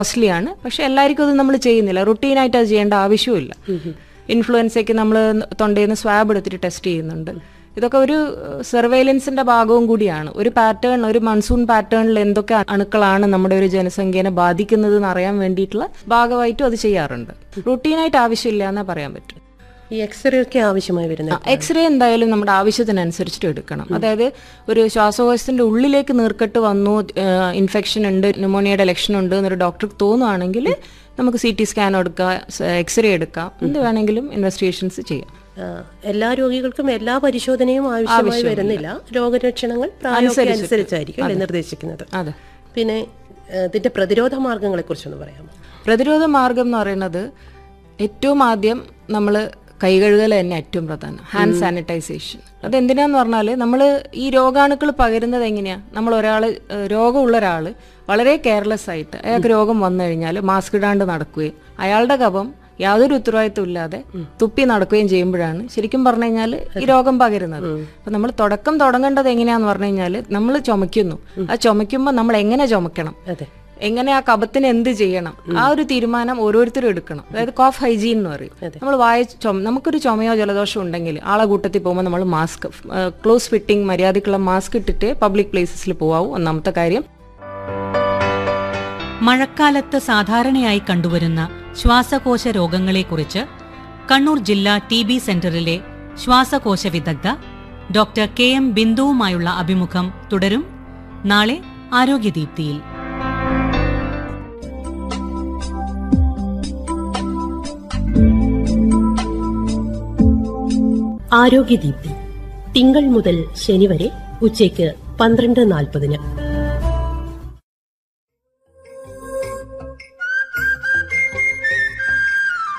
കോസ്റ്റ്ലിയാണ് പക്ഷെ എല്ലാവർക്കും അത് നമ്മൾ ചെയ്യുന്നില്ല റുട്ടീനായിട്ട് അത് ചെയ്യേണ്ട ആവശ്യമില്ല ഇൻഫ്ലുവൻസയ്ക്ക് നമ്മൾ തൊണ്ടയിൽ നിന്ന് സ്വാബ് എടുത്തിട്ട് ടെസ്റ്റ് ചെയ്യുന്നുണ്ട് ഇതൊക്കെ ഒരു സർവൈലൻസിന്റെ ഭാഗവും കൂടിയാണ് ഒരു പാറ്റേൺ ഒരു മൺസൂൺ പാറ്റേണിൽ എന്തൊക്കെ അണുക്കളാണ് നമ്മുടെ ഒരു ജനസംഖ്യനെ ബാധിക്കുന്നത് എന്ന് അറിയാൻ വേണ്ടിയിട്ടുള്ള ഭാഗമായിട്ടും അത് ചെയ്യാറുണ്ട് റുട്ടീനായിട്ട് ആവശ്യമില്ല എന്നേ പറയാൻ പറ്റും ഈ എക്സ്റേ ഒക്കെ ആവശ്യമായി വരുന്നത് എക്സ്റേ എന്തായാലും നമ്മുടെ ആവശ്യത്തിനനുസരിച്ചിട്ട് എടുക്കണം അതായത് ഒരു ശ്വാസകോശത്തിന്റെ ഉള്ളിലേക്ക് നീർക്കെട്ട് വന്നു ഇൻഫെക്ഷൻ ഉണ്ട് ന്യൂമോണിയയുടെ ലക്ഷണം ഉണ്ട് എന്നൊരു ഡോക്ടർക്ക് തോന്നുവാണെങ്കിൽ നമുക്ക് സി ടി സ്കാൻ എടുക്കാം എക്സ്റേ എടുക്കാം എന്ത് വേണമെങ്കിലും ഇൻവെസ്റ്റിഗേഷൻസ് ചെയ്യാം ആ, എല്ലാ രോഗികൾക്കും എല്ലാ പരിശോധനയും ആവശ്യമായി വരുന്നില്ല രോഗലക്ഷണങ്ങൾ പ്രായമൊക്കെ അനുസരിച്ചായിരിക്കും അല്ലേ നിർദ്ദേശിക്കുന്നത് അതെ പിന്നെ ആ, ഇതിന്റെ പ്രതിരോധ മാർഗങ്ങളെ കുറിച്ചൊന്ന് പറയാമോ പ്രതിരോധ മാർഗം എന്ന് പറയുന്നത് ഏറ്റവും ആദ്യം നമ്മൾ കൈ കഴുകൽ തന്നെ ഏറ്റവും പ്രധാനം ഹാൻഡ് സാനിറ്റൈസേഷൻ അതെന്തിനാന്ന് പറഞ്ഞാൽ നമ്മൾ ഈ രോഗാണുക്കൾ പകരുന്നത് എങ്ങനെയാ നമ്മൾ ഒരാൾ രോഗമുള്ള ഒരാൾ വളരെ കെയർലെസ് ആയിട്ട് അയാൾക്ക് രോഗം വന്നു കഴിഞ്ഞാൽ മാസ്ക് ഇടാണ്ട് നടക്കുകയും അയാളുടെ കഫം യാതൊരു ഉത്തരവാദിത്വം ഇല്ലാതെ തുപ്പി നടക്കുകയും ചെയ്യുമ്പോഴാണ് ശരിക്കും പറഞ്ഞു കഴിഞ്ഞാൽ ഈ രോഗം പകരുന്നത് അപ്പൊ നമ്മൾ തുടക്കം തുടങ്ങേണ്ടത് എങ്ങനെയാന്ന് പറഞ്ഞു കഴിഞ്ഞാൽ നമ്മൾ ചുമയ്ക്കുന്നു ആ ചുമയ്ക്കുമ്പോൾ നമ്മൾ എങ്ങനെ ചുമക്കണം അതെ എങ്ങനെ ആ കപത്തിന് എന്ത് ചെയ്യണം ആ ഒരു തീരുമാനം ഓരോരുത്തരും എടുക്കണം അതായത് കോഫ് ഹൈജീൻ എന്ന് പറയും നമ്മൾ വായ ചുമ നമുക്കൊരു ചുമയോ ജലദോഷമോ ഉണ്ടെങ്കിൽ ആളെ കൂട്ടത്തിൽ പോകുമ്പോൾ നമ്മൾ മാസ്ക് ക്ലോസ് ഫിറ്റിംഗ് മര്യാദക്കുള്ള മാസ്ക് ഇട്ടിട്ട് പബ്ലിക് പ്ലേസസിൽ പോവാവൂ ഒന്നാമത്തെ കാര്യം മഴക്കാലത്ത് സാധാരണയായി കണ്ടുവരുന്ന ശ്വാസകോശ രോഗങ്ങളെക്കുറിച്ച് കണ്ണൂർ ജില്ലാ ടി ബി സെന്ററിലെ ശ്വാസകോശ വിദഗ്ധ ഡോക്ടർ കെ എം ബിന്ദുവുമായുള്ള അഭിമുഖം തുടരും നാളെ ആരോഗ്യദീപ്തിയിൽ ആരോഗ്യദീപ്തി തിങ്കൾ മുതൽ ശനി വരെ ഉച്ചയ്ക്ക് പന്ത്രണ്ട് നാൽപ്പതിന്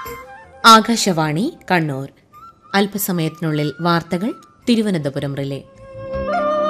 ആകാശവാണി കണ്ണൂർ അല്പസമയത്തിനുള്ളിൽ വാർത്തകൾ തിരുവനന്തപുരം റിലേ